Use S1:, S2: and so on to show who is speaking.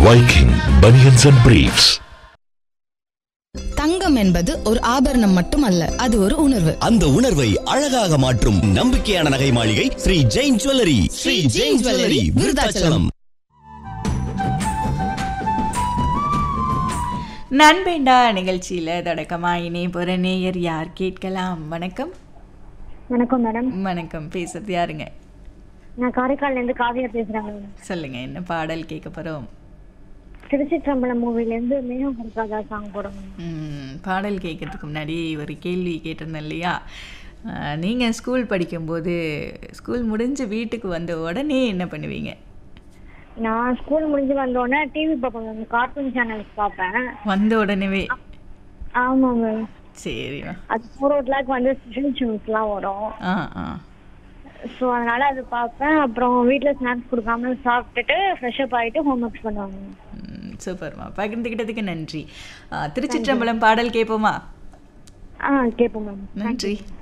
S1: Viking Bunions and Briefs.
S2: தங்கம் என்பது ஒரு ஆபரணம் மட்டுமல்ல அது ஒரு உணர்வு
S3: அந்த உணர்வை அழகாக மாற்றும் நம்பிக்கையான நகை மாளிகை ஸ்ரீ ஜெயின் ஜுவல்லரி ஸ்ரீ ஜெயின் ஜுவல்லரி விருதாச்சலம்
S4: நண்பேண்டா நிகழ்ச்சியில் தொடக்கமாக இணைய போகிற நேயர் யார் கேட்கலாம் வணக்கம்
S5: வணக்கம் மேடம்
S4: வணக்கம் பேசுறது யாருங்க
S5: நான் காரைக்கால்ல இருந்து காவியா பேசுறேன் மேடம்
S4: சொல்லுங்க என்ன பாடல் கேட்க போகிறோம்
S5: திருச்சிற்றம்பலம் மூவில இருந்து மேகம் கொடுக்காதா சாங் போடுங்க
S4: பாடல் கேட்கறதுக்கு முன்னாடி ஒரு கேள்வி கேட்டிருந்தேன் இல்லையா நீங்கள் ஸ்கூல் படிக்கும்போது ஸ்கூல் முடிஞ்சு வீட்டுக்கு வந்த உடனே என்ன பண்ணுவீங்க
S5: நான் ஸ்கூல் முடிஞ்சு வந்தோடனே டிவி பார்ப்பேன் மேம் கார்ட்டூன் சேனல்ஸ் பார்ப்பேன்
S4: வந்த உடனேவே
S5: ஆமா மேம்
S4: சரிம்மா
S5: அது ஃபோர் ஓ கிளாக் வந்து ஸ்பெஷல் நியூஸ்லாம் வரும்
S4: ஆ ஆ
S5: ஸோ அதனால அது பார்ப்பேன் அப்புறம் வீட்டில் ஸ்நாக்ஸ் கொடுக்காம சாப்பிட்டுட்டு ஃப்ரெஷ்அப் ஆகிட்டு ஹோம் ஒர்க்ஸ் பண்ணுவாங்க
S4: ம், சூப்பர்மா பகிர்ந்துக்கிட்டதுக்கு நன்றி ஆ, திருச்சிற்றம்பலம் பாடல் கேட்போமா
S5: ஆ கேட்போம் மேம்
S4: நன்றி